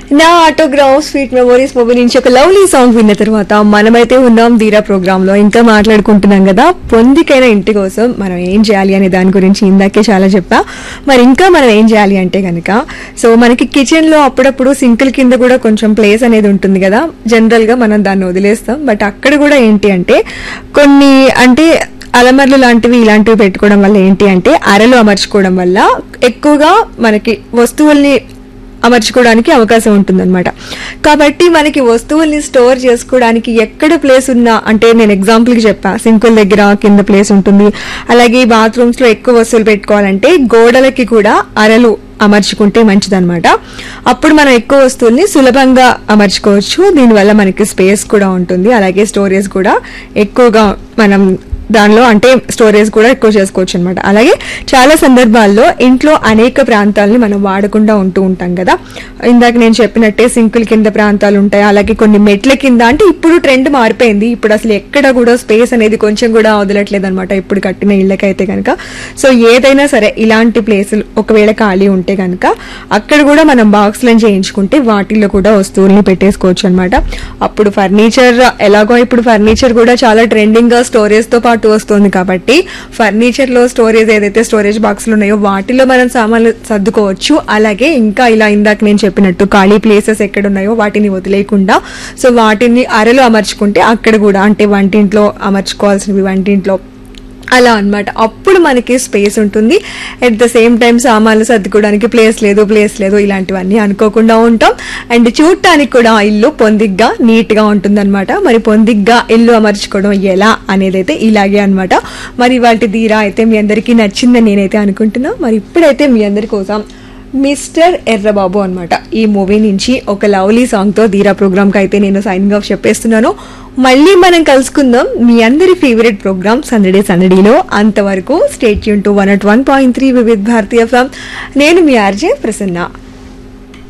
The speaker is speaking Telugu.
నా ఆటోగ్రాఫ్ స్వీట్ మెమోరీస్ మూవీ నుంచి ఒక లవ్లీ సాంగ్ విన్న తర్వాత మనమైతే ఉన్నాం ధీరా ప్రోగ్రామ్ లో ఇంకా మాట్లాడుకుంటున్నాం కదా పొందికైన ఇంటి కోసం మనం ఏం చేయాలి అనే దాని గురించి ఇందాకే చాలా చెప్పా మరి ఇంకా మనం ఏం చేయాలి అంటే కనుక సో మనకి కిచెన్ లో అప్పుడప్పుడు సింకుల కింద కూడా కొంచెం ప్లేస్ అనేది ఉంటుంది కదా జనరల్ గా మనం దాన్ని వదిలేస్తాం బట్ అక్కడ కూడా ఏంటి అంటే కొన్ని అంటే అలమర్లు లాంటివి ఇలాంటివి పెట్టుకోవడం వల్ల ఏంటి అంటే అరలు అమర్చుకోవడం వల్ల ఎక్కువగా మనకి వస్తువుల్ని అమర్చుకోవడానికి అవకాశం ఉంటుందన్నమాట కాబట్టి మనకి వస్తువుల్ని స్టోర్ చేసుకోవడానికి ఎక్కడ ప్లేస్ ఉన్నా అంటే నేను ఎగ్జాంపుల్కి చెప్పా సింకుల దగ్గర కింద ప్లేస్ ఉంటుంది అలాగే బాత్రూమ్స్ లో ఎక్కువ వస్తువులు పెట్టుకోవాలంటే గోడలకి కూడా అరలు అమర్చుకుంటే మంచిదన్నమాట అప్పుడు మనం ఎక్కువ వస్తువుల్ని సులభంగా అమర్చుకోవచ్చు దీనివల్ల మనకి స్పేస్ కూడా ఉంటుంది అలాగే స్టోరేజ్ కూడా ఎక్కువగా మనం దానిలో అంటే స్టోరేజ్ కూడా ఎక్కువ చేసుకోవచ్చు అనమాట అలాగే చాలా సందర్భాల్లో ఇంట్లో అనేక ప్రాంతాలని మనం వాడకుండా ఉంటూ ఉంటాం కదా ఇందాక నేను చెప్పినట్టే సింకుల కింద ప్రాంతాలు ఉంటాయి అలాగే కొన్ని మెట్ల కింద అంటే ఇప్పుడు ట్రెండ్ మారిపోయింది ఇప్పుడు అసలు ఎక్కడ కూడా స్పేస్ అనేది కొంచెం కూడా వదలట్లేదు అనమాట ఇప్పుడు కట్టిన ఇళ్ళకైతే కనుక సో ఏదైనా సరే ఇలాంటి ప్లేసులు ఒకవేళ ఖాళీ ఉంటే కనుక అక్కడ కూడా మనం బాక్స్లను చేయించుకుంటే వాటిల్లో కూడా వస్తువుల్ని పెట్టేసుకోవచ్చు అనమాట అప్పుడు ఫర్నిచర్ ఎలాగో ఇప్పుడు ఫర్నిచర్ కూడా చాలా ట్రెండింగ్ గా స్టోరేజ్ తో పాటు వస్తుంది కాబట్టి ఫర్నిచర్ లో స్టోరేజ్ ఏదైతే స్టోరేజ్ బాక్సులు ఉన్నాయో వాటిలో మనం సామాన్లు సర్దుకోవచ్చు అలాగే ఇంకా ఇలా ఇందాక నేను చెప్పినట్టు ఖాళీ ప్లేసెస్ ఎక్కడ ఉన్నాయో వాటిని వదిలేయకుండా సో వాటిని అరలు అమర్చుకుంటే అక్కడ కూడా అంటే వంటింట్లో అమర్చుకోవాల్సినవి వంటింట్లో అలా అన్నమాట అప్పుడు మనకి స్పేస్ ఉంటుంది అట్ ద సేమ్ టైం సామాన్లు సర్దుకోవడానికి ప్లేస్ లేదు ప్లేస్ లేదు ఇలాంటివన్నీ అనుకోకుండా ఉంటాం అండ్ చూడటానికి కూడా ఆ ఇల్లు పొందిగ్గా నీట్ గా ఉంటుందన్నమాట మరి పొందిగ్గా ఇల్లు అమర్చుకోవడం ఎలా అనేది అయితే ఇలాగే అన్నమాట మరి వాటి తీరా అయితే మీ అందరికీ నచ్చిందని నేనైతే అనుకుంటున్నా మరి ఇప్పుడైతే మీ అందరి కోసం మిస్టర్ ఎర్రబాబు అన్నమాట ఈ మూవీ నుంచి ఒక లవ్లీ సాంగ్ తో ధీరా ప్రోగ్రామ్ కి అయితే నేను సైనింగ్ ఆఫ్ చెప్పేస్తున్నాను మళ్ళీ మనం కలుసుకుందాం మీ అందరి ఫేవరెట్ ప్రోగ్రామ్ సందడే సందడిలో అంతవరకు స్టేట్ యూన్ to one at one point three Vividh Bharati from నేను మీ ఆర్జే ప్రసన్న